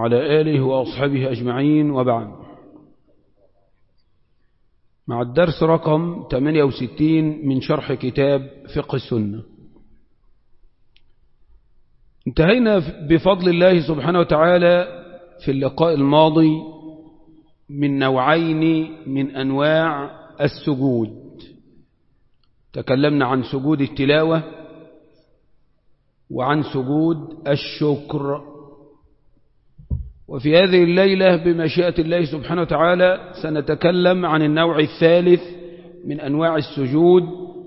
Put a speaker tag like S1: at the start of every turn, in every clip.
S1: وعلى آله وأصحابه أجمعين وبعد مع الدرس رقم 68 من شرح كتاب فقه السنة انتهينا بفضل الله سبحانه وتعالى في اللقاء الماضي من نوعين من أنواع السجود تكلمنا عن سجود التلاوة وعن سجود الشكر وفي هذه الليلة بمشيئة الله سبحانه وتعالى سنتكلم عن النوع الثالث من أنواع السجود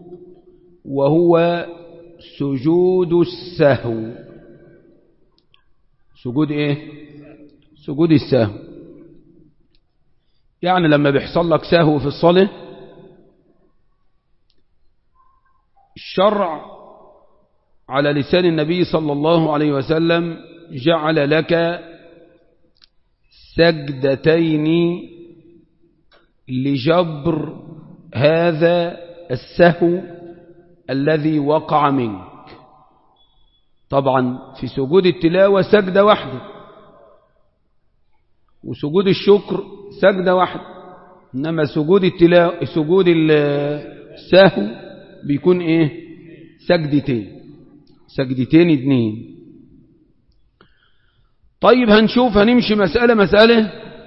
S1: وهو سجود السهو سجود ايه سجود السهو يعني لما بيحصل لك سهو في الصلاة الشرع على لسان النبي صلى الله عليه وسلم جعل لك سجدتين لجبر هذا السهو الذي وقع منك طبعا في سجود التلاوة سجدة واحدة وسجود الشكر سجدة واحدة إنما سجود التلاوة سجود السهو بيكون إيه سجدتين سجدتين اتنين طيب هنشوف هنمشي مسألة مسألة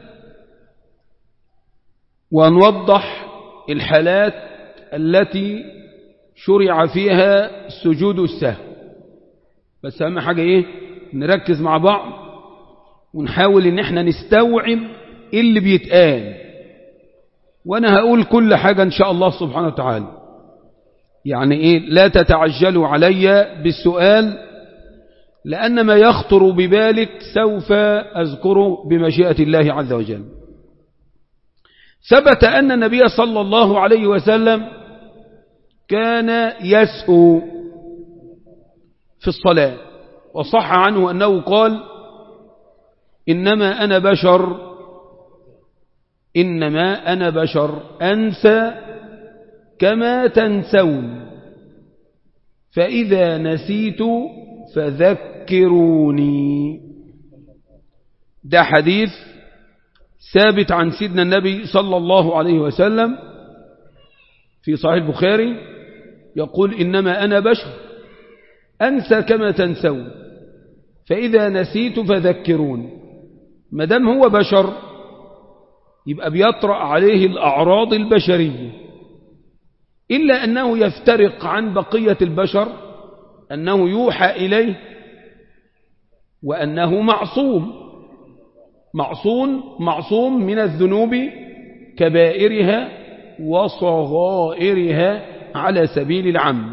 S1: ونوضح الحالات التي شرع فيها سجود السهو بس أهم حاجة إيه نركز مع بعض ونحاول إن احنا نستوعب إيه اللي بيتقال وأنا هقول كل حاجة إن شاء الله سبحانه وتعالى يعني إيه لا تتعجلوا علي بالسؤال لأن ما يخطر ببالك سوف أذكره بمشيئة الله عز وجل ثبت أن النبي صلى الله عليه وسلم كان يسهو في الصلاة وصح عنه أنه قال إنما أنا بشر إنما أنا بشر أنسى كما تنسون فإذا نسيت فذكروني ده حديث ثابت عن سيدنا النبي صلى الله عليه وسلم في صحيح البخاري يقول إنما أنا بشر أنسى كما تنسون فإذا نسيت فذكرون ما دام هو بشر يبقى بيطرأ عليه الأعراض البشرية إلا أنه يفترق عن بقية البشر أنه يوحى إليه وأنه معصوم معصوم معصوم من الذنوب كبائرها وصغائرها على سبيل العم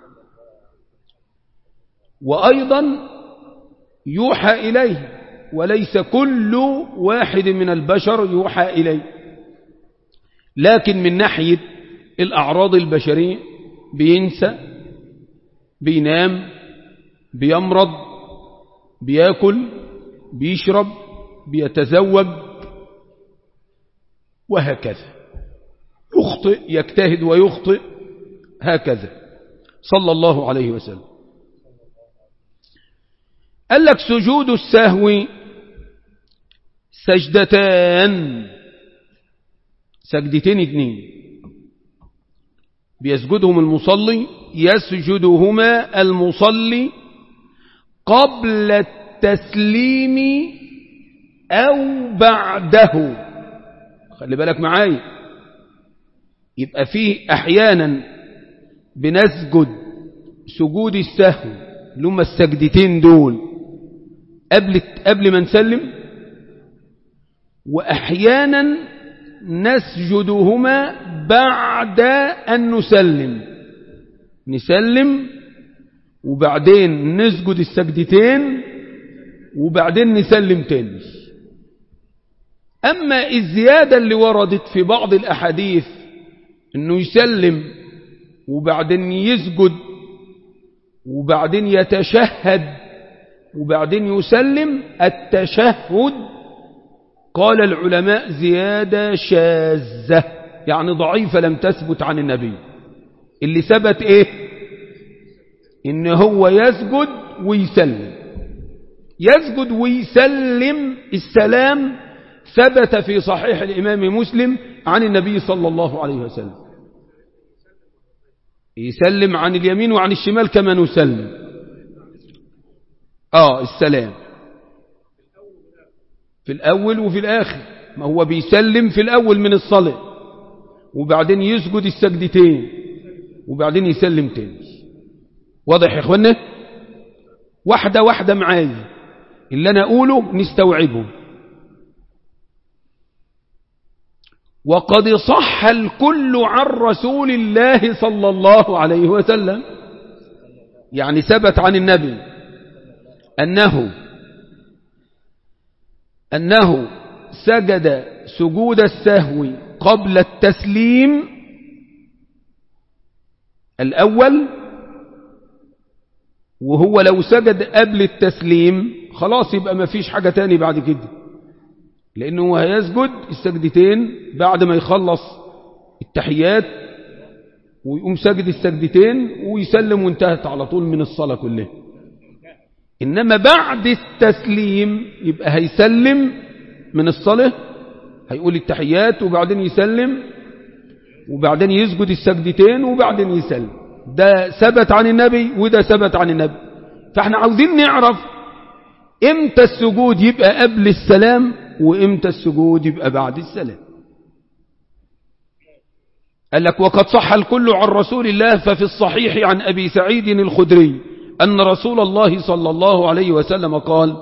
S1: وأيضا يوحى إليه وليس كل واحد من البشر يوحى إليه لكن من ناحية الأعراض البشرية بينسى بينام بيمرض بياكل بيشرب بيتزوج وهكذا يخطئ يجتهد ويخطئ هكذا صلى الله عليه وسلم قال لك سجود السهو سجدتان سجدتين اتنين بيسجدهم المصلي يسجدهما المصلي قبل التسليم أو بعده خلي بالك معايا يبقى فيه أحيانا بنسجد سجود السهو اللي هم السجدتين دول قبل قبل ما نسلم وأحيانا نسجدهما بعد أن نسلم نسلم وبعدين نسجد السجدتين وبعدين نسلم تاني أما الزيادة اللي وردت في بعض الأحاديث أنه يسلم وبعدين يسجد وبعدين يتشهد وبعدين يسلم التشهد قال العلماء زيادة شاذة يعني ضعيفة لم تثبت عن النبي اللي ثبت ايه ان هو يسجد ويسلم يسجد ويسلم السلام ثبت في صحيح الإمام مسلم عن النبي صلى الله عليه وسلم يسلم عن اليمين وعن الشمال كما نسلم آه السلام في الأول وفي الآخر ما هو بيسلم في الأول من الصلاة وبعدين يسجد السجدتين وبعدين يسلم تاني واضح يا اخوانا واحدة واحدة معايا اللي أنا أقوله نستوعبه وقد صح الكل عن رسول الله صلى الله عليه وسلم يعني ثبت عن النبي أنه أنه سجد سجود السهو قبل التسليم الأول وهو لو سجد قبل التسليم خلاص يبقى ما فيش حاجة تاني بعد كده لأنه هيسجد السجدتين بعد ما يخلص التحيات ويقوم سجد السجدتين ويسلم وانتهت على طول من الصلاة كلها إنما بعد التسليم يبقى هيسلم من الصلاة هيقول التحيات وبعدين يسلم وبعدين يسجد السجدتين وبعدين يسلم ده ثبت عن النبي وده ثبت عن النبي فاحنا عاوزين نعرف امتى السجود يبقى قبل السلام وامتى السجود يبقى بعد السلام قال لك وقد صح الكل عن رسول الله ففي الصحيح عن أبي سعيد الخدري أن رسول الله صلى الله عليه وسلم قال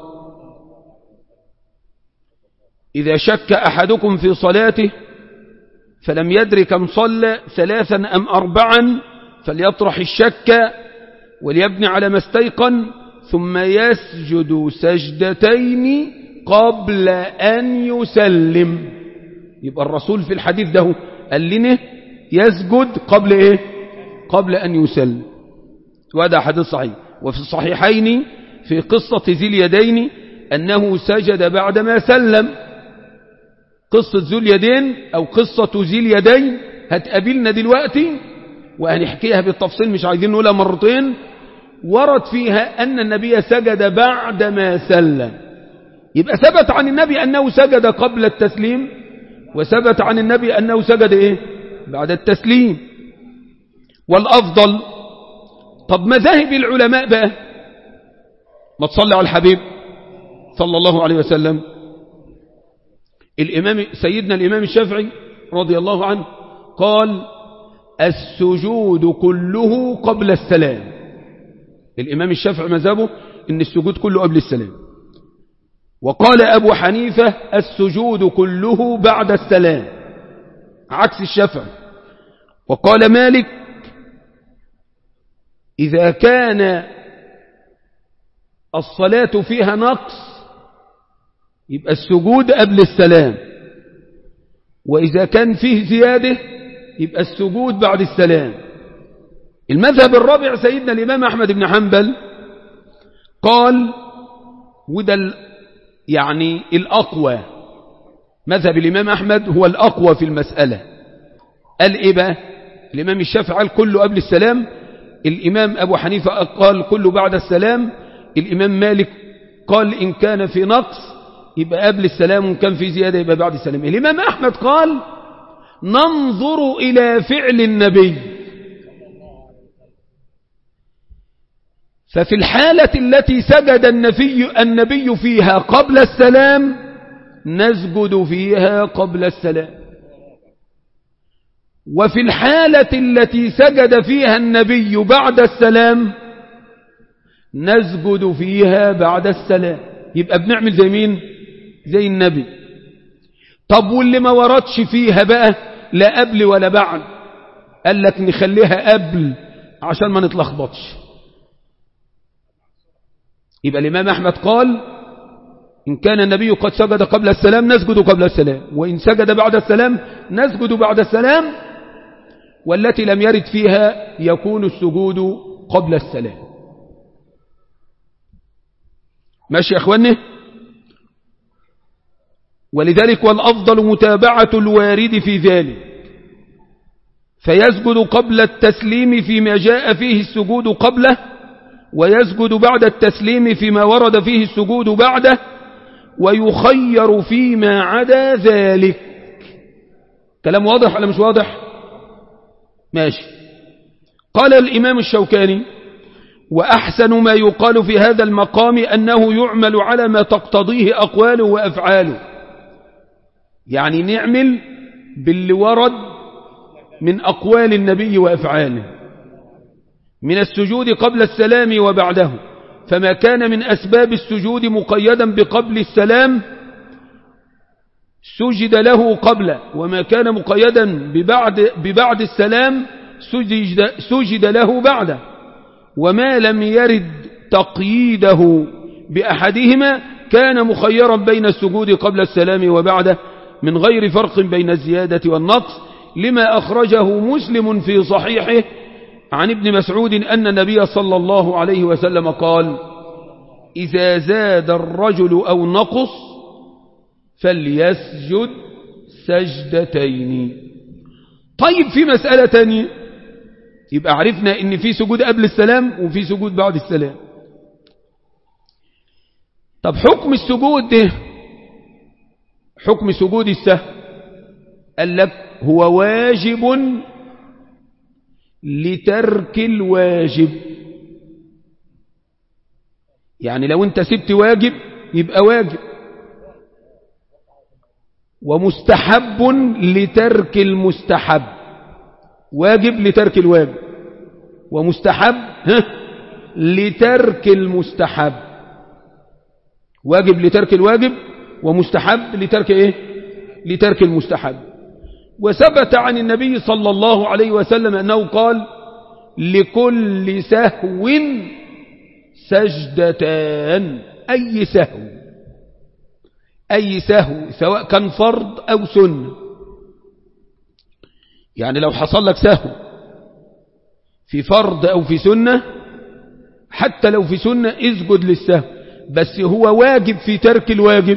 S1: إذا شك أحدكم في صلاته فلم يدر كم صلى ثلاثا أم أربعا فليطرح الشك وليبني على ما استيقن ثم يسجد سجدتين قبل أن يسلم يبقى الرسول في الحديث ده قال لنا يسجد قبل إيه قبل أن يسلم وهذا حديث صحيح وفي الصحيحين في قصة ذي اليدين أنه سجد بعدما سلم قصة ذو اليدين أو قصة ذي اليدين هتقابلنا دلوقتي وهنحكيها بالتفصيل مش عايزين نقولها مرتين ورد فيها أن النبي سجد بعدما سلم يبقى ثبت عن النبي أنه سجد قبل التسليم وثبت عن النبي أنه سجد إيه بعد التسليم والأفضل طب مذاهب العلماء بقى ما تصلي على الحبيب صلى الله عليه وسلم الإمام سيدنا الإمام الشافعي رضي الله عنه قال السجود كله قبل السلام الإمام الشافعي مذهبه إن السجود كله قبل السلام وقال أبو حنيفة السجود كله بعد السلام عكس الشافعي وقال مالك إذا كان الصلاة فيها نقص يبقى السجود قبل السلام وإذا كان فيه زيادة يبقى السجود بعد السلام المذهب الرابع سيدنا الإمام أحمد بن حنبل قال وده يعني الأقوى مذهب الإمام أحمد هو الأقوى في المسألة قال إيه بقى الإمام الشافعي قال كله قبل السلام الإمام أبو حنيفة قال كله بعد السلام الإمام مالك قال إن كان في نقص يبقى قبل السلام وإن كان في زيادة يبقى بعد السلام الإمام أحمد قال ننظر إلى فعل النبي ففي الحالة التي سجد النبي, النبي فيها قبل السلام نسجد فيها قبل السلام وفي الحالة التي سجد فيها النبي بعد السلام نسجد فيها بعد السلام يبقى بنعمل زي مين زي النبي طب واللي ما وردش فيها بقى لا قبل ولا بعد قال لك نخليها قبل عشان ما نتلخبطش يبقى الإمام أحمد قال إن كان النبي قد سجد قبل السلام نسجد قبل السلام وإن سجد بعد السلام نسجد بعد السلام والتي لم يرد فيها يكون السجود قبل السلام ماشي يا أخواني ولذلك والأفضل متابعة الوارد في ذلك فيسجد قبل التسليم فيما جاء فيه السجود قبله ويسجد بعد التسليم فيما ورد فيه السجود بعده ويخير فيما عدا ذلك كلام واضح ولا مش واضح ماشي قال الإمام الشوكاني وأحسن ما يقال في هذا المقام أنه يعمل على ما تقتضيه أقواله وأفعاله يعني نعمل باللي ورد من أقوال النبي وأفعاله من السجود قبل السلام وبعده فما كان من أسباب السجود مقيدا بقبل السلام سجد له قبل وما كان مقيدا ببعد, ببعد السلام سجد, سجد له بعده وما لم يرد تقييده بأحدهما كان مخيرا بين السجود قبل السلام وبعده من غير فرق بين الزيادة والنقص لما أخرجه مسلم في صحيحه عن ابن مسعود أن النبي صلى الله عليه وسلم قال إذا زاد الرجل أو نقص فليسجد سجدتين طيب في مسألة تانية يبقى عرفنا ان في سجود قبل السلام وفي سجود بعد السلام طب حكم السجود ده حكم سجود السهو قال لك هو واجب لترك الواجب يعني لو انت سبت واجب يبقى واجب ومستحب لترك المستحب واجب لترك الواجب ومستحب ها لترك المستحب واجب لترك الواجب ومستحب لترك ايه لترك المستحب وثبت عن النبي صلى الله عليه وسلم أنه قال لكل سهو سجدتان أي سهو أي سهو سواء كان فرض أو سنة يعني لو حصل لك سهو في فرض أو في سنة حتى لو في سنة اسجد للسهو بس هو واجب في ترك الواجب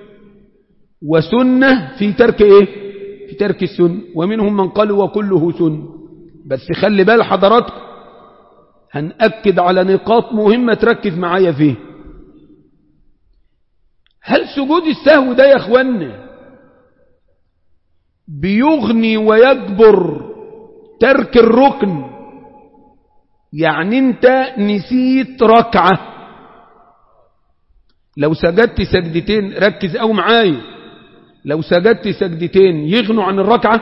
S1: وسنة في ترك ايه في ترك السنة ومنهم من قال وكله سنة بس خلي بال حضراتكم هنأكد على نقاط مهمة تركز معايا فيه هل سجود السهو ده يا اخوانا بيغني ويجبر ترك الركن يعني انت نسيت ركعة لو سجدت سجدتين ركز او معايا لو سجدت سجدتين يغنوا عن الركعة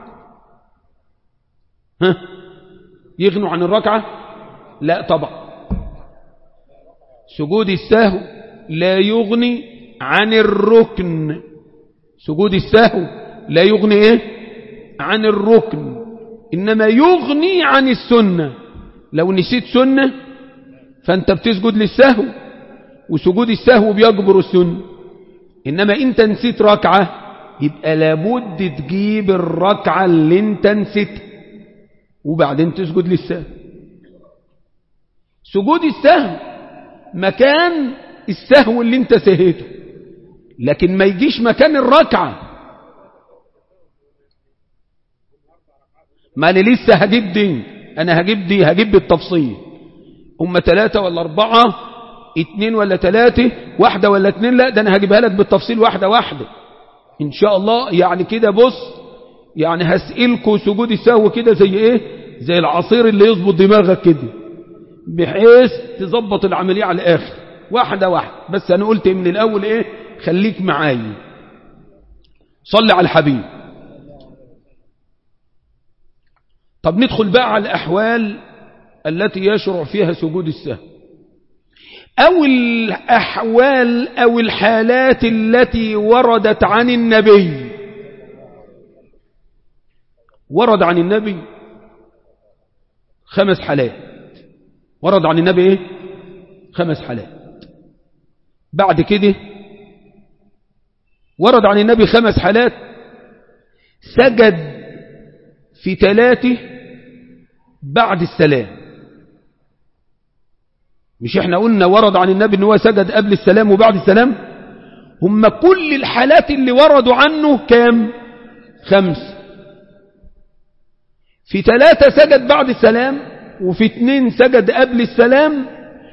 S1: ها يغنوا عن الركعة لا طبعا سجود السهو لا يغني عن الركن سجود السهو لا يغني ايه عن الركن انما يغني عن السنة لو نسيت سنة فانت بتسجد للسهو وسجود السهو بيجبر السنة إنما أنت نسيت ركعة يبقى لابد تجيب الركعة اللي أنت نسيتها وبعدين تسجد للسهو سجود السهو مكان السهو اللي أنت سهيته لكن ما يجيش مكان الركعة ما أنا لسه هجيب دي أنا هجيب دي هجيب بالتفصيل هم ثلاثة ولا أربعة اتنين ولا تلاتة واحدة ولا اتنين لا ده انا هجيبها لك بالتفصيل واحدة واحدة ان شاء الله يعني كده بص يعني هسئلكوا سجود السهو كده زي ايه زي العصير اللي يظبط دماغك كده بحيث تظبط العملية على الاخر واحدة واحدة بس انا قلت من الاول ايه خليك معايا صلي على الحبيب طب ندخل بقى على الاحوال التي يشرع فيها سجود السهو أو الأحوال أو الحالات التي وردت عن النبي ورد عن النبي خمس حالات ورد عن النبي ايه خمس حالات بعد كده ورد عن النبي خمس حالات سجد في ثلاثه بعد السلام مش احنا قلنا ورد عن النبي ان هو سجد قبل السلام وبعد السلام هم كل الحالات اللي وردوا عنه كام خمس في ثلاثة سجد بعد السلام وفي اثنين سجد قبل السلام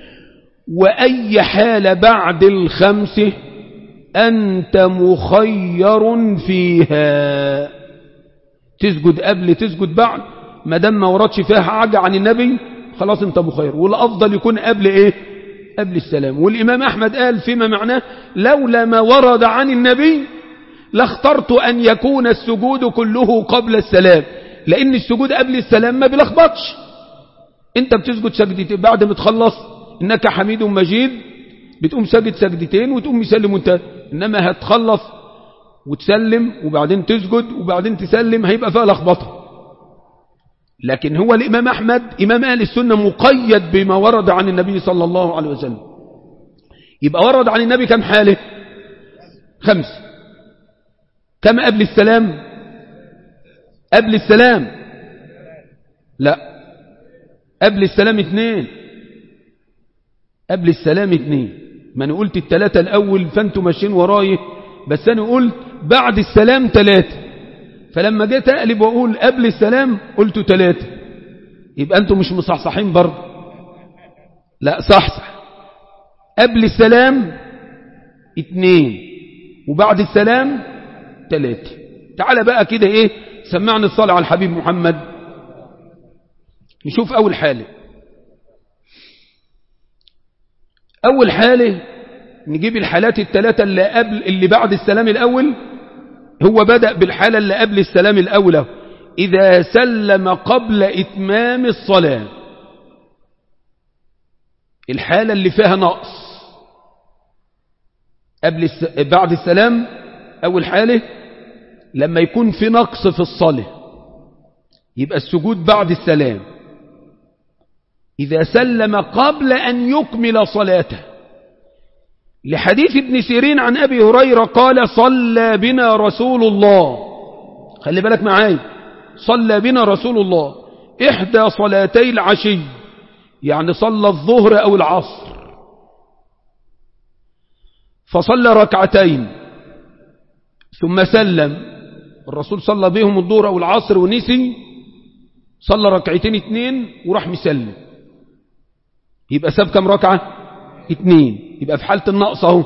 S1: وأي حال بعد الخمس أنت مخير فيها تسجد قبل تسجد بعد ما دام ما وردش فيها حاجة عن النبي خلاص انت مخير والأفضل يكون قبل ايه قبل السلام والإمام أحمد قال فيما معناه لولا ما ورد عن النبي لاخترت أن يكون السجود كله قبل السلام لأن السجود قبل السلام ما بيلخبطش انت بتسجد سجدتين بعد ما تخلص انك حميد مجيد بتقوم سجد سجدتين وتقوم مسلم وانت انما هتخلص وتسلم وبعدين تسجد وبعدين تسلم هيبقى فيها لخبطه لكن هو الإمام أحمد إمام أهل السنة مقيد بما ورد عن النبي صلى الله عليه وسلم يبقى ورد عن النبي كم حاله خمس كم قبل السلام قبل السلام لا قبل السلام اثنين قبل السلام اثنين ما انا قلت الثلاثة الأول فانتوا ماشيين وراي بس أنا قلت بعد السلام ثلاثة فلما جيت أقلب وأقول قبل السلام قلت ثلاثة يبقى أنتم مش مصحصحين برضه لا صحصح قبل السلام اثنين وبعد السلام ثلاثة تعال بقى كده ايه سمعنا الصلاة على الحبيب محمد نشوف أول حالة أول حالة نجيب الحالات الثلاثة اللي قبل اللي بعد السلام الأول هو بدأ بالحالة اللي قبل السلام الأول إذا سلم قبل إتمام الصلاة الحالة اللي فيها نقص قبل الس... بعد السلام أول حالة لما يكون في نقص في الصلاة يبقى السجود بعد السلام إذا سلم قبل أن يكمل صلاته لحديث ابن سيرين عن أبي هريرة قال صلى بنا رسول الله خلي بالك معاي صلى بنا رسول الله إحدى صلاتي العشي يعني صلى الظهر أو العصر فصلى ركعتين ثم سلم الرسول صلى بهم الظهر أو العصر ونسي صلى ركعتين اتنين وراح مسلم يبقى ساب كم ركعة اتنين يبقى في حالة النقص اهو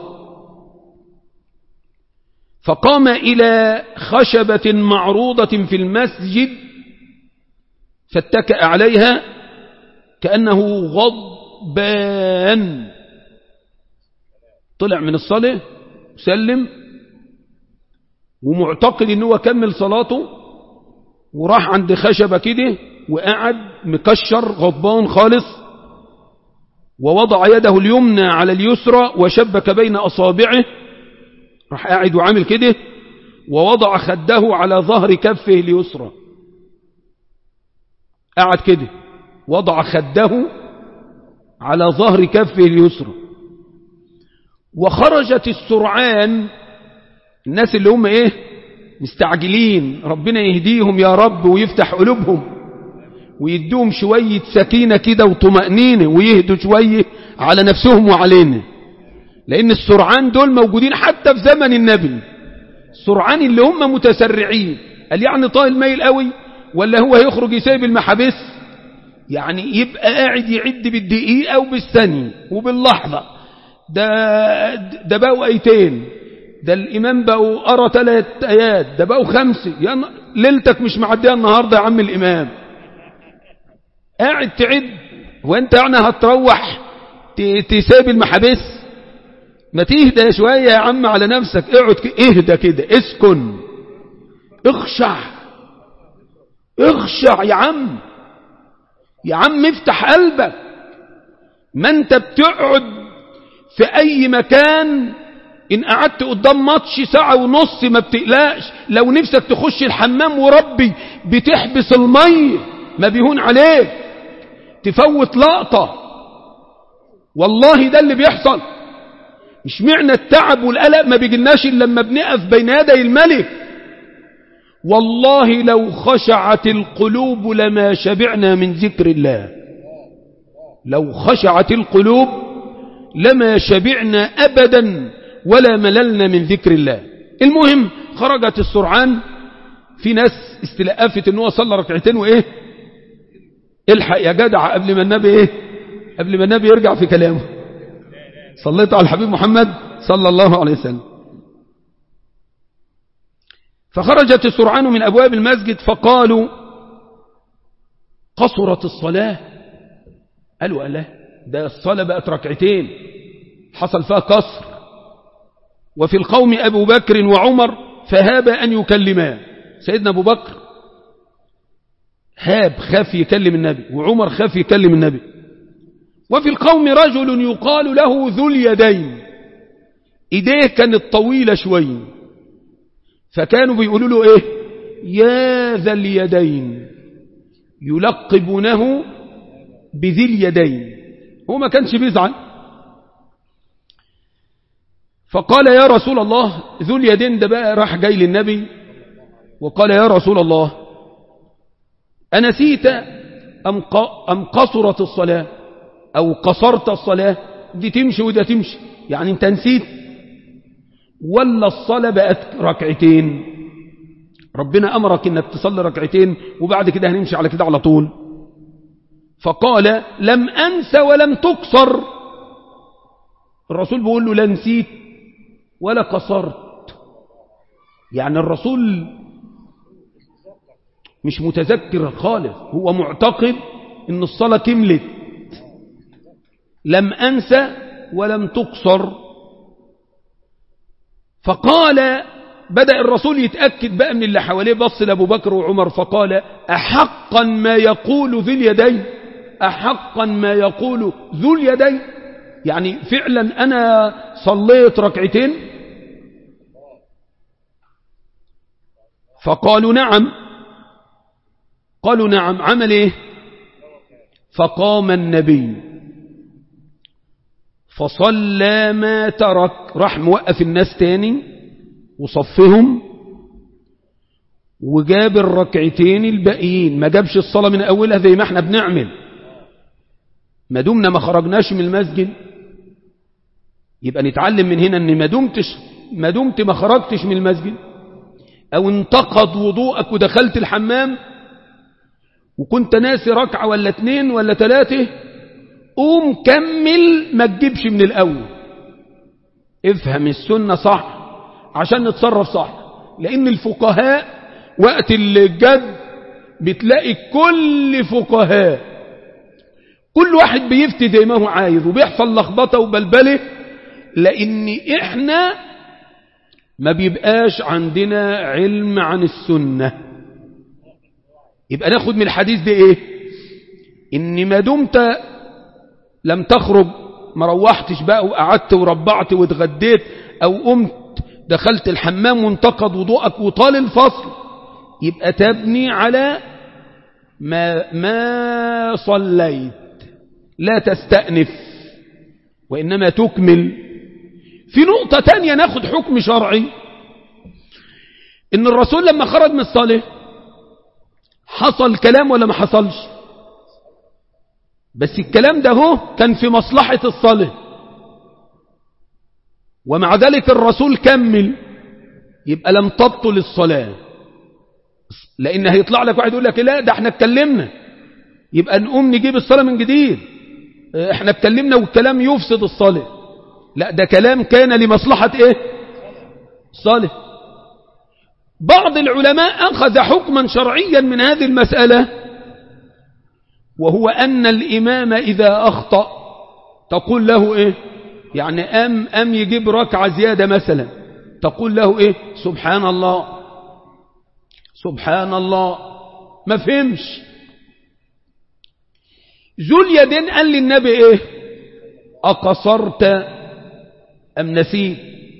S1: فقام إلى خشبة معروضة في المسجد فاتكأ عليها كأنه غضبان طلع من الصلاة سلم ومعتقد ان هو كمل صلاته وراح عند خشبة كده وقعد مكشر غضبان خالص ووضع يده اليمنى على اليسرى وشبك بين أصابعه راح قاعد وعامل كده ووضع خده على ظهر كفه اليسرى قعد كده وضع خده على ظهر كفه اليسرى وخرجت السرعان الناس اللي هم ايه مستعجلين ربنا يهديهم يا رب ويفتح قلوبهم ويدوهم شوية سكينة كده وطمأنينة ويهدوا شوية على نفسهم وعلينا لأن السرعان دول موجودين حتى في زمن النبي السرعان اللي هم متسرعين قال يعني طايل ميل قوي ولا هو هيخرج يسيب المحابس يعني يبقى قاعد يعد بالدقيقة وبالثانية وباللحظة ده ده بقوا ايتين ده الإمام بقوا أرى ثلاث آيات ده بقوا خمسة يا ليلتك مش معديها النهاردة يا عم الإمام قاعد تعد وانت يعني هتروح تسيب المحابس ما تهدى شوية يا عم على نفسك اقعد اهدى كده اسكن اخشع اخشع يا عم يا عم افتح قلبك ما انت بتقعد في اي مكان ان قعدت قدام ماتش ساعة ونص ما بتقلقش لو نفسك تخش الحمام وربي بتحبس المية ما بيهون عليك تفوت لقطة والله ده اللي بيحصل مش معنى التعب والقلق ما بيجلناش إلا لما بنقف بين يدي الملك والله لو خشعت القلوب لما شبعنا من ذكر الله لو خشعت القلوب لما شبعنا أبدا ولا مللنا من ذكر الله المهم خرجت السرعان في ناس استلقفت ان هو صلى ركعتين وايه الحق يا جدع قبل ما النبي ايه قبل ما النبي يرجع في كلامه صليت على الحبيب محمد صلى الله عليه وسلم فخرجت السرعان من أبواب المسجد فقالوا قصرت الصلاة قالوا ألا ده الصلاة بقت ركعتين حصل فيها قصر وفي القوم أبو بكر وعمر فهاب أن يكلما سيدنا أبو بكر هاب خاف يكلم النبي وعمر خاف يكلم النبي وفي القوم رجل يقال له ذو اليدين ايديه كانت طويلة شوية فكانوا بيقولوا له ايه يا ذا اليدين يلقبونه بذي اليدين هو ما كانش بيزعل فقال يا رسول الله ذو اليدين ده بقى راح جاي للنبي وقال يا رسول الله أنسيت أم, أم قصرت الصلاة أو قصرت الصلاة دي تمشي وده تمشي يعني انت نسيت ولا الصلاة بقت ركعتين ربنا أمرك انك تصلي ركعتين وبعد كده هنمشي على كده على طول فقال لم أنس ولم تقصر الرسول بيقول له لا نسيت ولا قصرت يعني الرسول مش متذكر خالص هو معتقد ان الصلاة كملت لم أنسى ولم تقصر فقال بدأ الرسول يتأكد بقى من اللي حواليه بص لأبو بكر وعمر فقال أحقا ما يقول ذي اليدين أحقا ما يقول ذو اليدين يعني فعلا أنا صليت ركعتين فقالوا نعم قالوا نعم عمل ايه فقام النبي فصلى ما ترك راح موقف الناس تاني وصفهم وجاب الركعتين الباقيين ما جابش الصلاة من أولها زي ما احنا بنعمل ما دمنا ما خرجناش من المسجد يبقى نتعلم من هنا ان ما دمتش ما دمت ما خرجتش من المسجد او انتقض وضوءك ودخلت الحمام وكنت ناسي ركعة ولا اتنين ولا تلاتة قوم كمل ما تجيبش من الأول افهم السنة صح عشان نتصرف صح لأن الفقهاء وقت الجد بتلاقي كل فقهاء كل واحد بيفتي زي ما هو عايز وبيحصل لخبطة وبلبلة لأن إحنا ما بيبقاش عندنا علم عن السنة يبقى ناخد من الحديث ده ايه ان ما دمت لم تخرج ما روحتش بقى وقعدت وربعت واتغديت او قمت دخلت الحمام وانتقض وضوءك وطال الفصل يبقى تبني على ما, ما صليت لا تستأنف وإنما تكمل في نقطة تانية ناخد حكم شرعي إن الرسول لما خرج من الصلاة حصل كلام ولا ما حصلش بس الكلام ده هو كان في مصلحة الصلاة ومع ذلك الرسول كمل يبقى لم تبطل الصلاة لأن هيطلع لك واحد يقول لك لا ده احنا اتكلمنا يبقى نقوم نجيب الصلاة من جديد احنا اتكلمنا والكلام يفسد الصلاة لا ده كلام كان لمصلحة ايه الصلاة بعض العلماء أخذ حكما شرعيا من هذه المسألة وهو أن الإمام إذا أخطأ تقول له إيه يعني أم, أم يجيب ركعة زيادة مثلا تقول له إيه سبحان الله سبحان الله ما فهمش ذو اليدين قال للنبي إيه أقصرت أم نسيت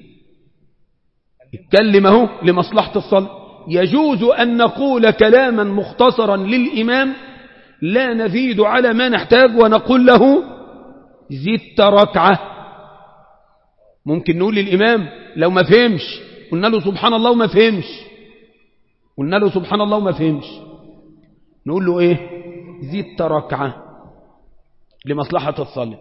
S1: اتكلم اهو لمصلحة الصلاة يجوز أن نقول كلاما مختصرا للإمام لا نزيد على ما نحتاج ونقول له زدت ركعة ممكن نقول للإمام لو ما فهمش قلنا له سبحان الله وما فهمش قلنا له سبحان الله وما فهمش نقول له ايه زدت ركعة لمصلحة الصلاة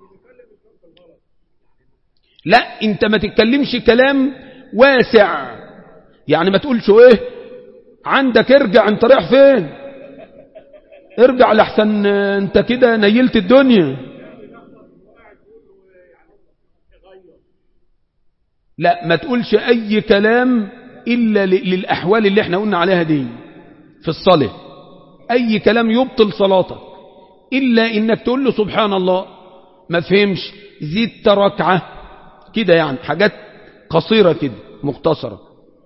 S1: لا انت ما تتكلمش كلام واسع يعني ما تقولش ايه عندك ارجع انت رايح فين ارجع لحسن انت كده نيلت الدنيا لا ما تقولش أي كلام إلا للأحوال اللي احنا قلنا عليها دي في الصلاة أي كلام يبطل صلاتك إلا إنك تقول له سبحان الله ما فهمش زدت ركعة كده يعني حاجات قصيرة كده مختصرة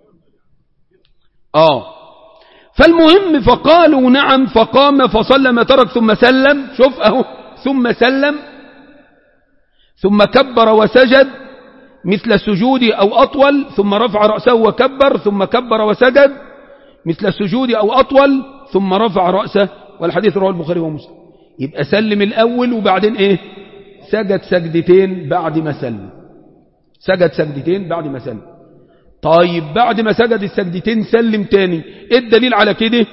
S1: آه فالمهم فقالوا نعم فقام فصلى ما ترك ثم سلم شوف أهو ثم سلم ثم كبر وسجد مثل السجود أو أطول ثم رفع رأسه وكبر ثم كبر وسجد مثل السجود أو أطول ثم رفع رأسه والحديث رواه البخاري ومسلم يبقى سلم الأول وبعدين إيه سجد سجدتين بعد ما سلم سجد سجدتين بعد ما سلم طيب بعد ما سجد السجدتين سلم تاني ايه الدليل على كده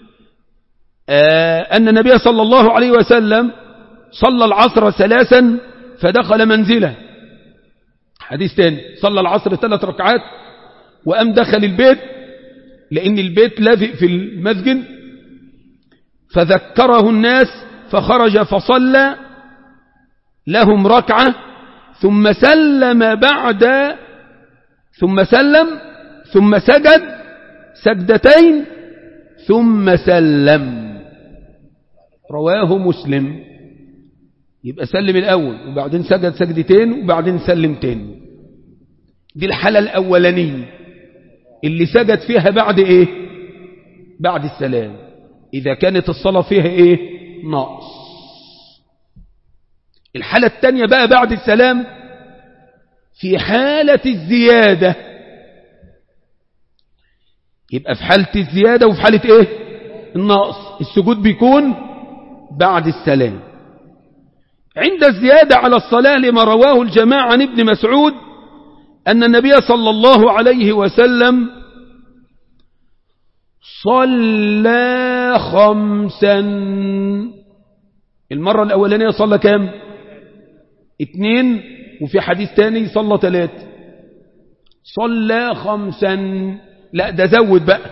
S1: آه أن النبي صلى الله عليه وسلم صلى العصر ثلاثا فدخل منزله حديث تاني صلى العصر ثلاث ركعات وأم دخل البيت لأن البيت لافئ في المسجد فذكره الناس فخرج فصلى لهم ركعة ثم سلم بعد ثم سلم ثم سجد سجدتين ثم سلم رواه مسلم يبقى سلم الأول وبعدين سجد سجدتين وبعدين سلم تاني دي الحالة الأولانية اللي سجد فيها بعد إيه بعد السلام إذا كانت الصلاة فيها إيه نقص الحالة الثانية بقى بعد السلام في حالة الزيادة يبقى في حالة الزيادة وفي حالة إيه النقص السجود بيكون بعد السلام عند الزيادة على الصلاة لما رواه الجماعة عن ابن مسعود أن النبي صلى الله عليه وسلم صلى خمسا المرة الأولانية صلى كام اتنين وفي حديث تاني صلى ثلاث صلى خمسا لا ده زود بقى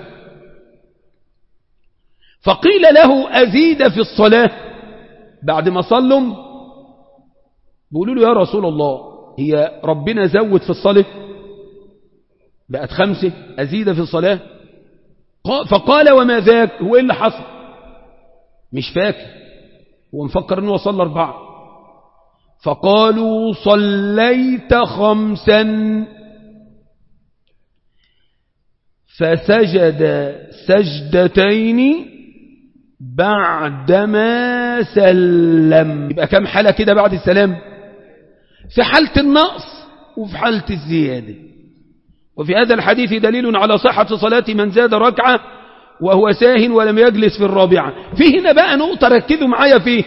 S1: فقيل له أزيد في الصلاة بعد ما صلوا بيقولوا له يا رسول الله هي ربنا زود في الصلاة بقت خمسة أزيد في الصلاة فقال وما ذاك هو إيه اللي حصل مش فاكر هو مفكر أنه صلى أربعة فقالوا صليت خمسا فسجد سجدتين بعدما سلم يبقى كم حالة كده بعد السلام في حالة النقص وفي حالة الزيادة وفي هذا الحديث دليل على صحة صلاة من زاد ركعة وهو ساه ولم يجلس في الرابعة في هنا بقى نقطة ركزوا معايا فيه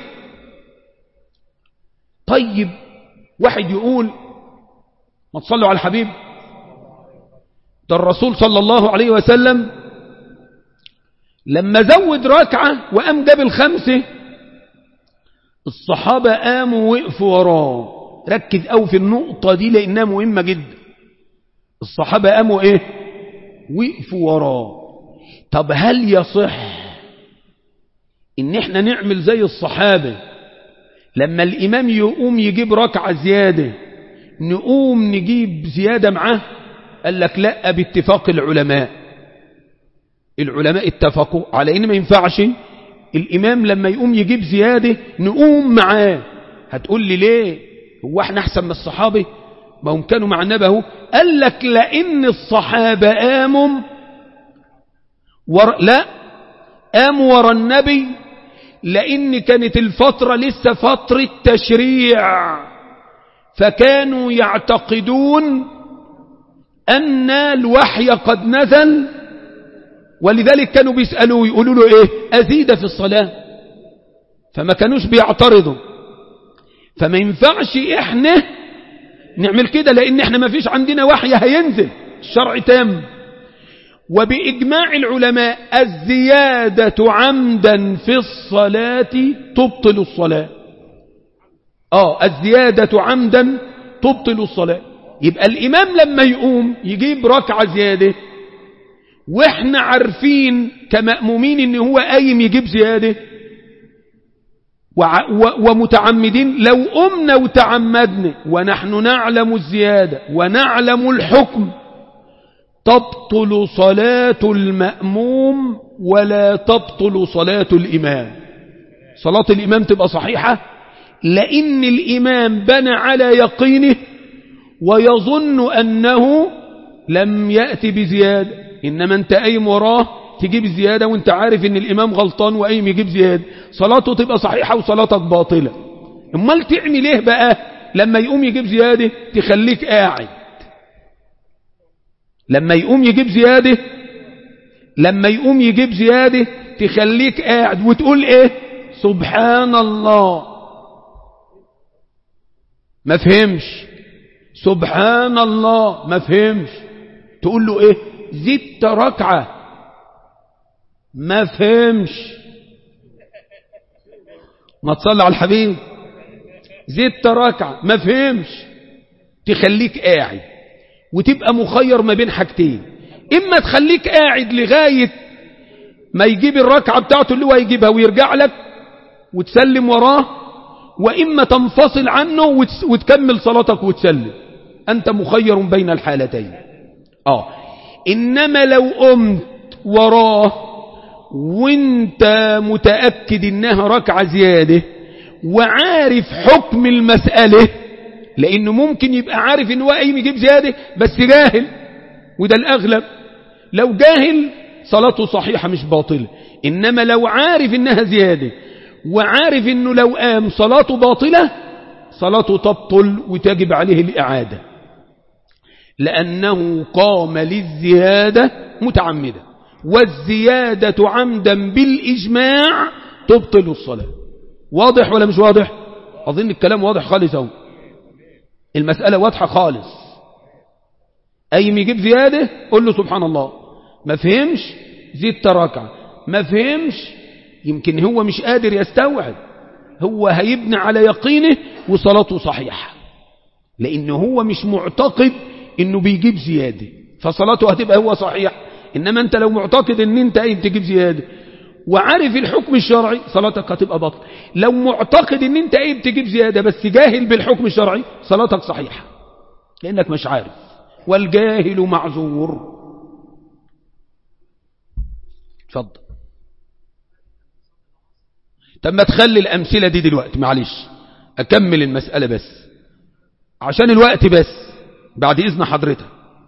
S1: طيب واحد يقول ما تصلوا على الحبيب ده الرسول صلى الله عليه وسلم لما زود ركعة وقام جاب الخمسة الصحابة قاموا وقفوا وراه ركز أو في النقطة دي لأنها مهمة جدا الصحابة قاموا إيه وقفوا وراه طب هل يصح إن إحنا نعمل زي الصحابة لما الإمام يقوم يجيب ركعة زيادة نقوم نجيب زيادة معاه قال لك لا باتفاق العلماء العلماء اتفقوا على ان ما ينفعش الامام لما يقوم يجيب زيادة نقوم معاه هتقول لي ليه هو احنا احسن من الصحابة ما هم كانوا مع النبي اهو قال لك لان الصحابة قاموا ور... لا قاموا ورا النبي لان كانت الفترة لسه فترة تشريع فكانوا يعتقدون أن الوحي قد نزل ولذلك كانوا بيسألوا يقولوا له إيه أزيد في الصلاة فما كانوش بيعترضوا فما ينفعش إحنا نعمل كده لأن إحنا ما فيش عندنا وحي هينزل الشرع تام وبإجماع العلماء الزيادة عمدا في الصلاة تبطل الصلاة آه الزيادة عمدا تبطل الصلاة يبقى الإمام لما يقوم يجيب ركعة زيادة وإحنا عارفين كمأمومين إن هو قايم يجيب زيادة ومتعمدين لو أمنا وتعمدنا ونحن نعلم الزيادة ونعلم الحكم تبطل صلاة المأموم ولا تبطل صلاة الإمام صلاة الإمام تبقى صحيحة لأن الإمام بنى على يقينه ويظن أنه لم يأتي بزيادة إنما أنت أيم وراه تجيب زيادة وانت عارف ان الإمام غلطان وأيم يجيب زيادة صلاته تبقى صحيحة وصلاتك باطلة امال تعمل ايه بقى لما يقوم يجيب زيادة تخليك قاعد لما يقوم يجيب زيادة لما يقوم يجيب زيادة تخليك قاعد وتقول ايه سبحان الله ما فهمش سبحان الله ما فهمش تقول له ايه زدت ركعة ما فهمش ما تصلي على الحبيب زدت ركعة ما فهمش تخليك قاعد وتبقى مخير ما بين حاجتين إما تخليك قاعد لغاية ما يجيب الركعة بتاعته اللي هو يجيبها ويرجع لك وتسلم وراه وإما تنفصل عنه وتكمل صلاتك وتسلم أنت مخير بين الحالتين آه إنما لو قمت وراه وانت متأكد انها ركعة زيادة وعارف حكم المسألة لانه ممكن يبقى عارف ان هو قايم يجيب زيادة بس جاهل وده الاغلب لو جاهل صلاته صحيحة مش باطلة انما لو عارف انها زيادة وعارف انه لو قام صلاته باطلة صلاته تبطل وتجب عليه الاعادة لانه قام للزيادة متعمدا والزيادة عمدا بالإجماع تبطل الصلاة واضح ولا مش واضح أظن الكلام واضح خالص أهو المسألة واضحة خالص أي يجيب زيادة قل له سبحان الله ما فهمش زيد ركعة ما فهمش يمكن هو مش قادر يستوعب هو هيبني على يقينه وصلاته صحيحة لأنه هو مش معتقد انه بيجيب زيادة فصلاته هتبقى هو صحيح إنما أنت لو معتقد أن أنت أيه تجيب زيادة وعارف الحكم الشرعي صلاتك هتبقى بطل لو معتقد أن أنت أيه تجيب زيادة بس جاهل بالحكم الشرعي صلاتك صحيحة لأنك مش عارف والجاهل معذور اتفضل طب ما تخلي الأمثلة دي دلوقتي معلش أكمل المسألة بس عشان الوقت بس بعد إذن حضرتك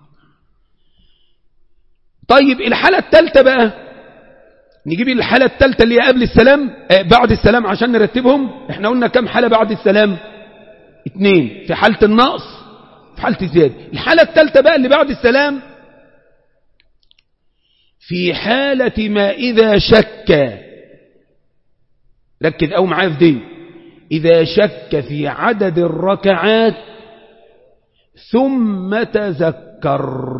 S1: طيب الحالة الثالثة بقى نجيب الحالة الثالثة اللي هي قبل السلام آه بعد السلام عشان نرتبهم احنا قلنا كم حالة بعد السلام اتنين في حالة النقص في حالة الزيادة الحالة الثالثة بقى اللي بعد السلام في حالة ما إذا شك ركز أو معايا في دي إذا شك في عدد الركعات ثم تذكر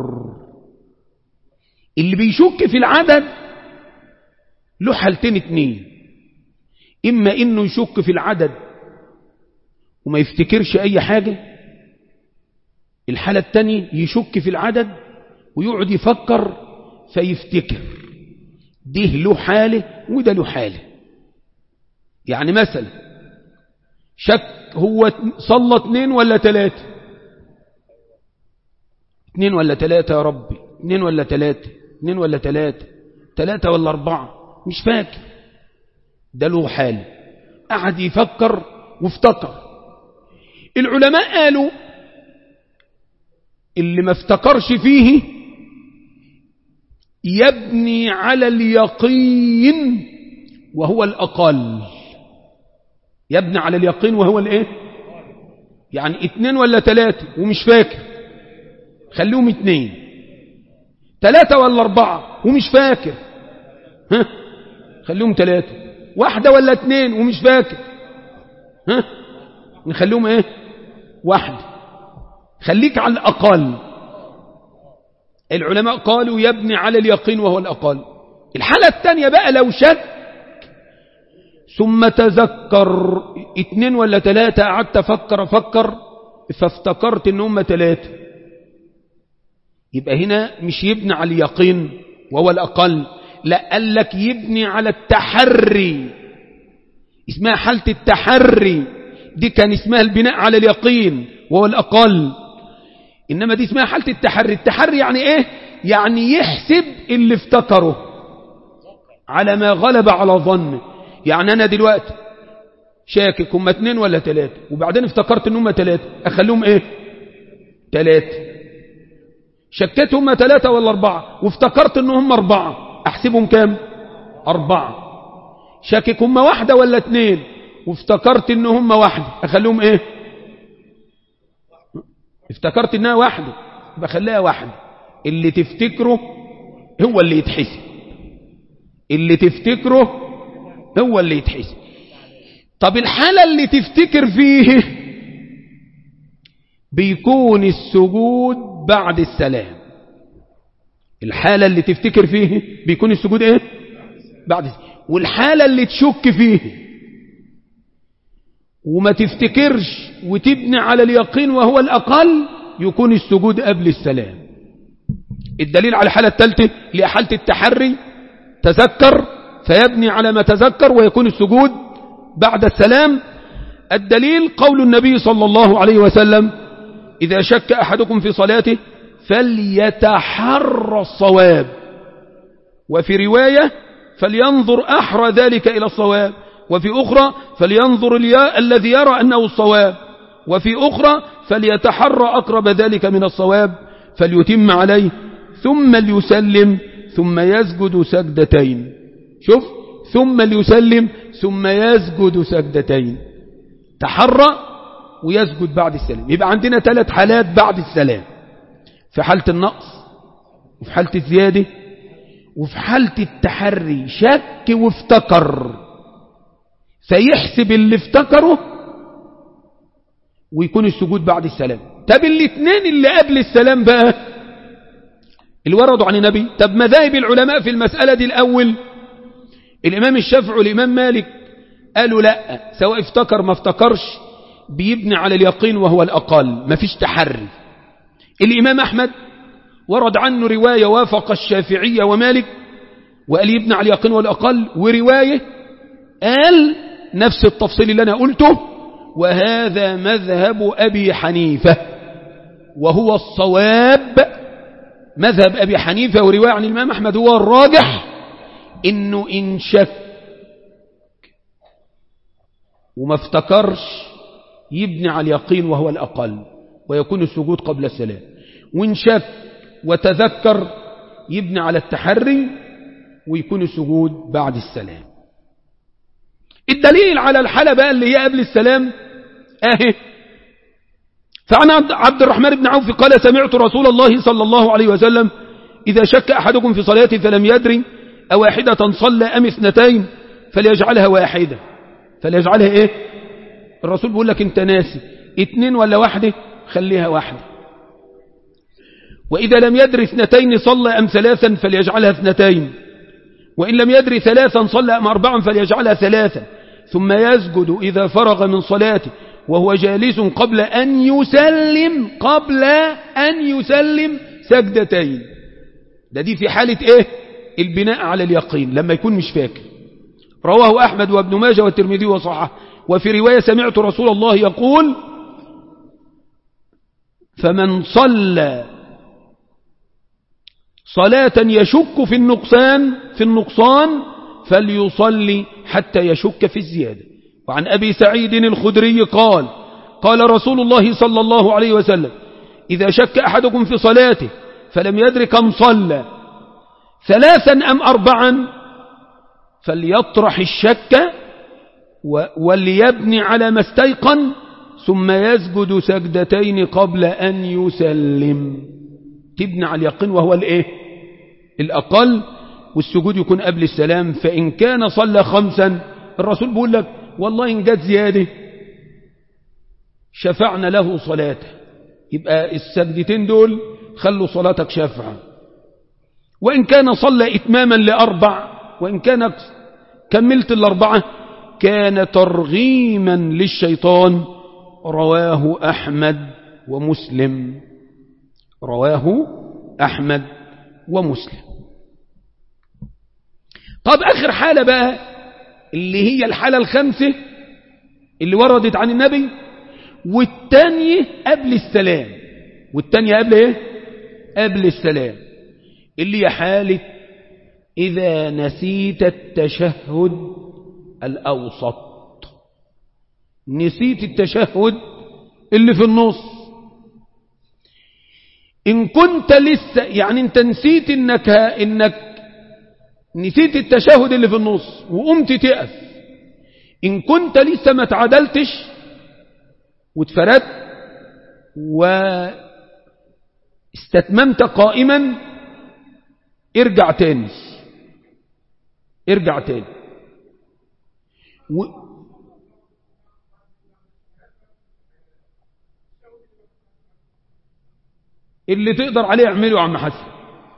S1: اللي بيشك في العدد له حالتين اتنين إما إنه يشك في العدد وما يفتكرش أي حاجة الحالة التانية يشك في العدد ويقعد يفكر فيفتكر ده له حالة وده له حالة يعني مثلا شك هو صلى اتنين ولا تلاتة اتنين ولا تلاتة يا ربي اتنين ولا تلاتة اتنين ولا تلاتة تلاتة ولا أربعة مش فاكر ده له حال قعد يفكر وافتكر العلماء قالوا اللي ما افتكرش فيه يبني على اليقين وهو الأقل يبني على اليقين وهو الايه يعني اتنين ولا تلاتة ومش فاكر خليهم اتنين تلاتة ولا أربعة ومش فاكر ها خليهم تلاتة واحدة ولا اتنين ومش فاكر ها نخليهم ايه واحدة خليك على الأقل العلماء قالوا يبني على اليقين وهو الأقل الحالة الثانية بقى لو شك ثم تذكر اتنين ولا تلاتة قعدت أفكر أفكر فافتكرت ان هم تلاتة يبقى هنا مش يبني على اليقين وهو الأقل لا قال لك يبني على التحري اسمها حالة التحري دي كان اسمها البناء على اليقين وهو الأقل إنما دي اسمها حالة التحري التحري يعني إيه يعني يحسب اللي افتكره على ما غلب على ظنه يعني أنا دلوقتي شاكك هم اتنين ولا تلاتة وبعدين افتكرت ان هم تلاتة اخليهم ايه تلاتة شكيت هم تلاتة ولا اربعة وافتكرت ان هم اربعة احسبهم كام اربعة شاكك هم واحدة ولا اتنين وافتكرت ان هم واحدة اخليهم ايه افتكرت انها واحدة بخليها واحدة اللي تفتكره هو اللي يتحسب اللي تفتكره هو اللي يتحسب طب الحالة اللي تفتكر فيه بيكون السجود بعد السلام الحالة اللي تفتكر فيه بيكون السجود ايه بعد السلام. والحالة اللي تشك فيه وما تفتكرش وتبني على اليقين وهو الأقل يكون السجود قبل السلام الدليل على الحالة الثالثة اللي حالة التحري تذكر فيبني على ما تذكر ويكون السجود بعد السلام الدليل قول النبي صلى الله عليه وسلم إذا شك أحدكم في صلاته فليتحرى الصواب وفي رواية فلينظر أحرى ذلك إلى الصواب وفي أخرى فلينظر الذي يرى أنه الصواب وفي أخرى فليتحرى أقرب ذلك من الصواب فليتم عليه ثم ليسلم ثم يسجد سجدتين شوف ثم ليسلم ثم يسجد سجدتين تحرى ويسجد بعد السلام يبقى عندنا ثلاث حالات بعد السلام في حالة النقص وفي حالة الزيادة وفي حالة التحري شك وافتكر فيحسب اللي افتكره ويكون السجود بعد السلام طب الاثنين اللي قبل السلام بقى اللي وردوا عن النبي طب مذاهب العلماء في المسألة دي الأول الإمام الشافعي والإمام مالك قالوا لا سواء افتكر ما افتكرش بيبني على اليقين وهو الأقل ما فيش تحري الإمام أحمد ورد عنه رواية وافق الشافعية ومالك وقال يبني على اليقين والأقل ورواية قال نفس التفصيل اللي أنا قلته وهذا مذهب أبي حنيفة وهو الصواب مذهب أبي حنيفة ورواية عن الإمام أحمد هو الراجح إنه إن شك وما افتكرش يبني على اليقين وهو الأقل ويكون السجود قبل السلام وإن شك وتذكر يبني على التحري ويكون السجود بعد السلام الدليل على الحالة بقى اللي هي قبل السلام اهي فعن عبد الرحمن بن عوف قال سمعت رسول الله صلى الله عليه وسلم إذا شك أحدكم في صلاته فلم يدري أواحدة صلى أم اثنتين فليجعلها واحدة فليجعلها إيه الرسول بيقول لك انت ناسي اتنين ولا واحدة خليها واحدة وإذا لم يدري اثنتين صلى أم ثلاثا فليجعلها اثنتين وإن لم يدري ثلاثا صلى أم أربعا فليجعلها ثلاثا ثم يسجد إذا فرغ من صلاته وهو جالس قبل أن يسلم قبل أن يسلم سجدتين ده دي في حالة إيه البناء على اليقين لما يكون مش فاكر رواه أحمد وابن ماجه والترمذي وصححه وفي رواية سمعت رسول الله يقول فمن صلى صلاة يشك في النقصان في النقصان فليصلي حتى يشك في الزيادة وعن أبي سعيد الخدري قال قال رسول الله صلى الله عليه وسلم إذا شك أحدكم في صلاته فلم يدرك كم صلى ثلاثا أم أربعا فليطرح الشك وليبني على ما استيقن ثم يسجد سجدتين قبل أن يسلم تبني على اليقين وهو الايه الأقل والسجود يكون قبل السلام فإن كان صلى خمسا الرسول بيقول لك والله إن جت زيادة شفعنا له صلاته يبقى السجدتين دول خلوا صلاتك شفعا وإن كان صلى إتماما لأربع وإن كان كملت الأربعة كان ترغيما للشيطان رواه أحمد ومسلم رواه أحمد ومسلم طب آخر حالة بقى اللي هي الحالة الخمسة اللي وردت عن النبي والتانية قبل السلام والتانية قبل ايه قبل السلام اللي هي حالة إذا نسيت التشهد الأوسط نسيت التشهد اللي في النص إن كنت لسه يعني أنت نسيت إنك, إنك نسيت التشهد اللي في النص وقمت تقف إن كنت لسه ما تعدلتش واتفردت واستتممت قائما ارجع تاني ارجع تاني و... اللي تقدر عليه اعمله يا عم حسن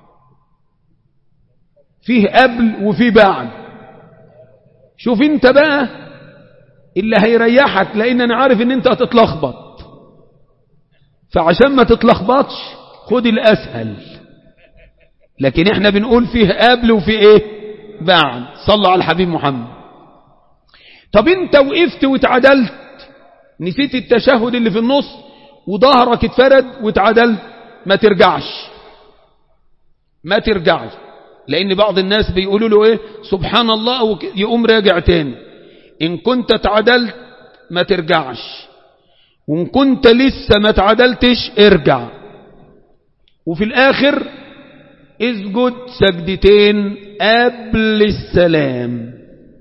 S1: فيه قبل وفيه بعد شوف انت بقى اللي هيريحك لان انا عارف ان انت هتتلخبط فعشان ما تتلخبطش خد الاسهل لكن احنا بنقول فيه قبل وفيه ايه بعد صلى على الحبيب محمد طب انت وقفت واتعدلت نسيت التشهد اللي في النص وظهرك اتفرد واتعدلت ما ترجعش ما ترجعش لان بعض الناس بيقولوا له ايه سبحان الله يقوم راجع تاني ان كنت اتعدلت ما ترجعش وان كنت لسه ما اتعدلتش ارجع وفي الاخر اسجد سجدتين قبل السلام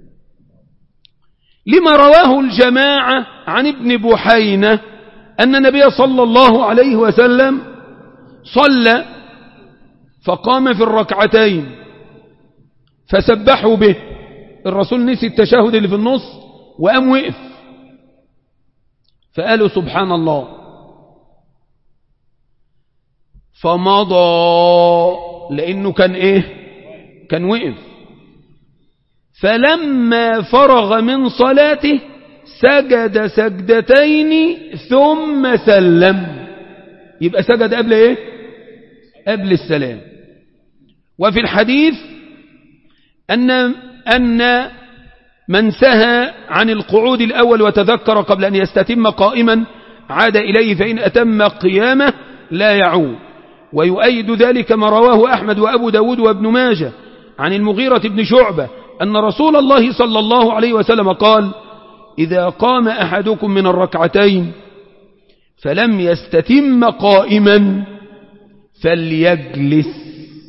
S1: لما رواه الجماعة عن ابن بحينة أن النبي صلى الله عليه وسلم صلى فقام في الركعتين فسبحوا به الرسول نسي التشهد اللي في النص وقام وقف فقالوا سبحان الله فمضى لأنه كان إيه كان وقف فلما فرغ من صلاته سجد سجدتين ثم سلم يبقى سجد قبل ايه قبل السلام وفي الحديث أن, أن من سهى عن القعود الأول وتذكر قبل أن يستتم قائما عاد إليه فإن أتم قيامه لا يعود ويؤيد ذلك ما رواه أحمد وأبو داود وابن ماجه عن المغيرة بن شعبة أن رسول الله صلى الله عليه وسلم قال إذا قام أحدكم من الركعتين فلم يستتم قائما فليجلس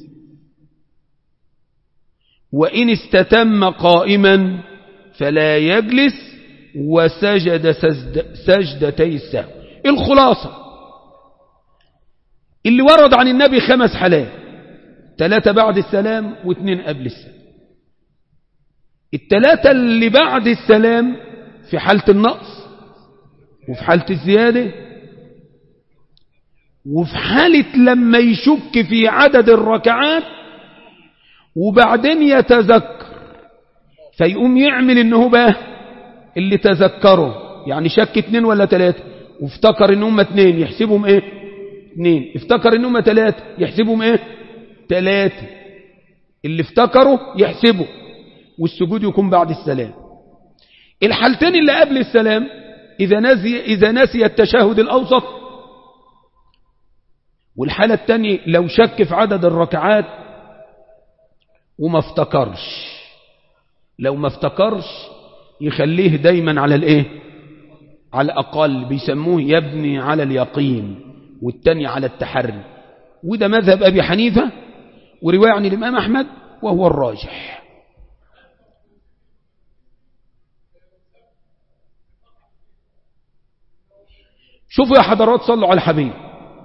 S1: وإن استتم قائما فلا يجلس وسجد سجد سجدتي السهو الخلاصة اللي ورد عن النبي خمس حالات ثلاثة بعد السلام واثنين قبل السلام الثلاثة اللي بعد السلام في حالة النقص وفي حالة الزيادة وفي حالة لما يشك في عدد الركعات وبعدين يتذكر فيقوم يعمل انه بقى اللي تذكره يعني شك اتنين ولا تلاتة وافتكر ان هم اتنين يحسبهم ايه اتنين افتكر ان هم تلاتة يحسبهم ايه تلاتة اللي افتكروا يحسبوا والسجود يكون بعد السلام الحالتين اللي قبل السلام إذا نسي, إذا نسي التشهد الأوسط والحالة الثانية لو شك في عدد الركعات وما افتكرش لو ما افتكرش يخليه دايما على الايه على الأقل بيسموه يبني على اليقين والتاني على التحري وده مذهب أبي حنيفة ورواية عن الإمام أحمد وهو الراجح شوفوا يا حضرات صلوا على الحبيب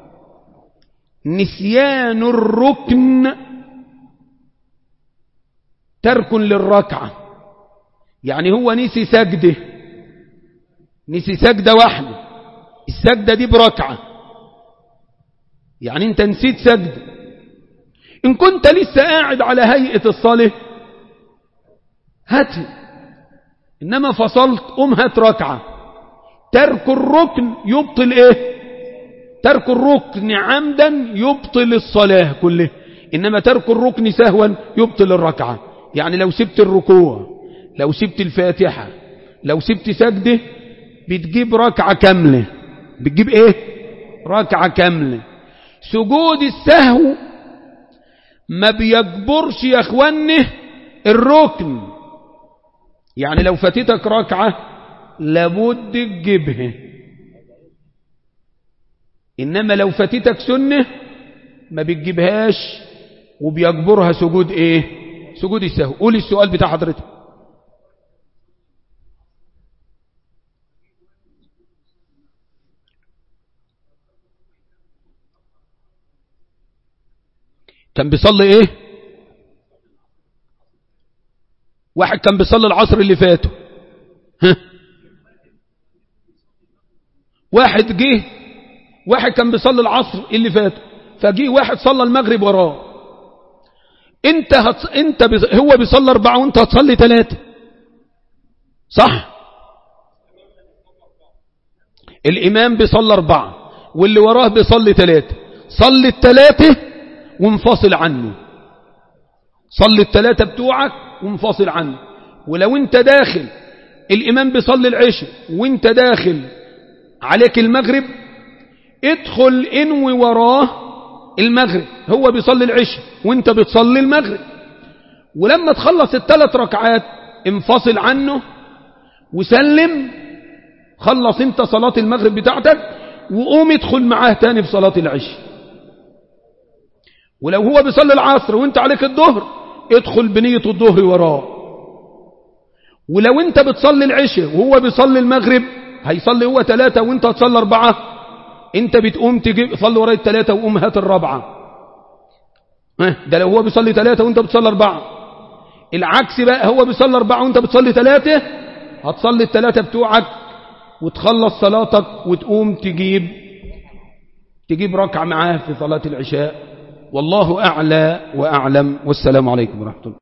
S1: نسيان الركن ترك للركعة يعني هو نسي سجده نسي سجدة واحدة السجدة دي بركعة يعني انت نسيت سجدة ان كنت لسه قاعد على هيئة الصلاة هات انما فصلت قم هات ركعة ترك الركن يبطل ايه ترك الركن عمدا يبطل الصلاة كلها إنما ترك الركن سهوا يبطل الركعة يعني لو سبت الركوع لو سبت الفاتحة لو سبت سجده بتجيب ركعة كاملة بتجيب ايه ركعة كاملة سجود السهو ما بيجبرش يا اخوانه الركن يعني لو فاتتك ركعة لابد تجيبها إنما لو فاتتك سنة ما بتجيبهاش وبيجبرها سجود ايه سجود السهو قول السؤال بتاع حضرتك كان بيصلي ايه واحد كان بيصلي العصر اللي فاته ها واحد جه واحد كان بيصلي العصر اللي فاته فجه واحد صلى المغرب وراه انت هتص... انت بز... هو بيصلي اربعة وانت هتصلي ثلاثة صح الامام بيصلي اربعة واللي وراه بيصلي ثلاثة صلي الثلاثة وانفصل عنه صلي الثلاثة بتوعك وانفصل عنه ولو انت داخل الامام بيصلي العشاء وانت داخل عليك المغرب ادخل انوي وراه المغرب هو بيصلي العشاء وانت بتصلي المغرب ولما تخلص الثلاث ركعات انفصل عنه وسلم خلص انت صلاة المغرب بتاعتك وقوم ادخل معاه تاني في صلاة العشاء ولو هو بيصلي العصر وانت عليك الظهر ادخل بنية الظهر وراه ولو انت بتصلي العشاء وهو بيصلي المغرب هيصلي هو ثلاثة وانت هتصلي أربعة انت بتقوم تجيب صلي وراء الثلاثة وقوم هات الرابعة ده لو هو بيصلي ثلاثة وانت بتصلي أربعة العكس بقى هو بيصلي أربعة وانت بتصلي ثلاثة هتصلي الثلاثة بتوعك وتخلص صلاتك وتقوم تجيب تجيب ركعة معاه في صلاة العشاء والله أعلى وأعلم والسلام عليكم ورحمة الله